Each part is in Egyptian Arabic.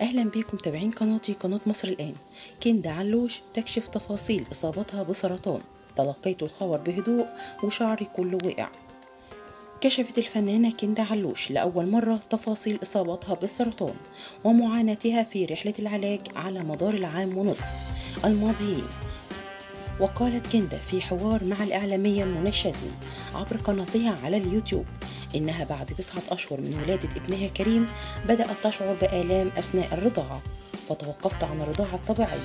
أهلا بيكم متابعين قناتي قناة مصر الآن كندا علوش تكشف تفاصيل إصابتها بسرطان تلقيت الخبر بهدوء وشعري كله وقع كشفت الفنانة كندا علوش لأول مرة تفاصيل إصابتها بالسرطان ومعاناتها في رحلة العلاج على مدار العام ونصف الماضيين وقالت كندا في حوار مع الإعلامية منى الشاذلي عبر قناتها على اليوتيوب إنها بعد تسعة أشهر من ولادة ابنها كريم بدأت تشعر بآلام أثناء الرضاعة فتوقفت عن الرضاعة الطبيعية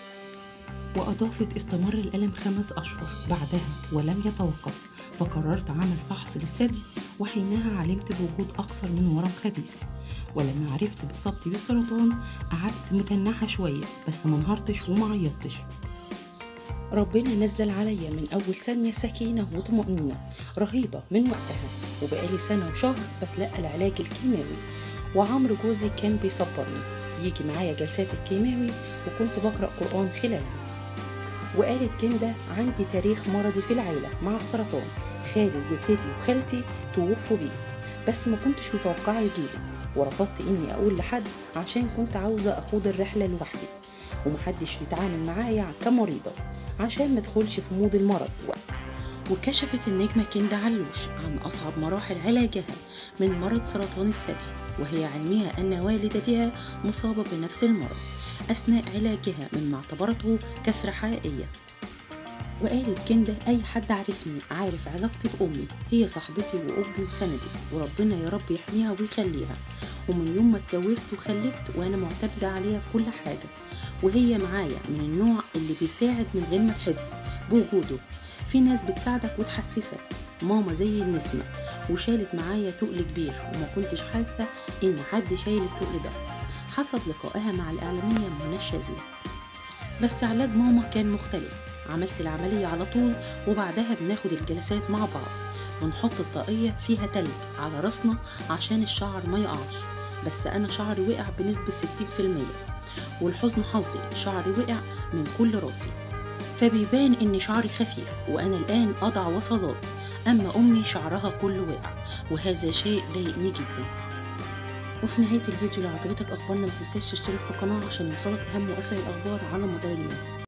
وأضافت استمر الألم خمس أشهر بعدها ولم يتوقف فقررت عمل فحص للثدي وحينها علمت بوجود أكثر من ورم خبيث ولما عرفت بإصابتي بالسرطان قعدت متنحة شوية بس ما انهارتش وما عيطتش ربنا نزل عليا من أول ثانية سكينة وطمأنينة رهيبة من وقتها وبقالي سنة وشهر بتلقى العلاج الكيماوي وعمرو جوزي كان بيصبرني يجي معايا جلسات الكيماوي وكنت بقرأ قرآن خلالها وقالت كندا عندي تاريخ مرضي في العيلة مع السرطان خالي وجدتي وخالتي توفوا بيه بس ما كنتش متوقعة يجيلي ورفضت اني اقول لحد عشان كنت عاوزة اخوض الرحلة لوحدي ومحدش يتعامل معايا كمريضة عشان مدخلش في مود المرض وكشفت النجمة كندا علوش عن أصعب مراحل علاجها من مرض سرطان الثدي وهي علمها أن والدتها مصابة بنفس المرض أثناء علاجها مما اعتبرته كسرة حقيقية وقالت كندا أي حد عارفني عارف علاقتي بأمي هي صاحبتي وأمي وسندي وربنا يا رب يحميها ويخليها ومن يوم ما اتجوزت وخلفت وأنا معتمدة عليها في كل حاجة وهي معايا من النوع اللي بيساعد من غير ما تحس بوجوده في ناس بتساعدك وتحسسك ماما زي النسمة وشالت معايا تقل كبير وما كنتش حاسة إن حد شايل التقل ده حسب لقائها مع الإعلامية منى الشاذلي بس علاج ماما كان مختلف عملت العملية على طول وبعدها بناخد الجلسات مع بعض ونحط الطاقية فيها تلج على راسنا عشان الشعر ما يقعش بس أنا شعري وقع بنسبة 60% والحزن حظي شعري وقع من كل راسي فبيبان إن شعري خفيف وأنا الآن أضع وصلات أما أمي شعرها كله وقع وهذا شيء ضايقني جدا وفي نهاية الفيديو لو عجبتك أخبارنا متنساش تشترك في القناة عشان يوصلك أهم وآخر الأخبار على مدار اليوم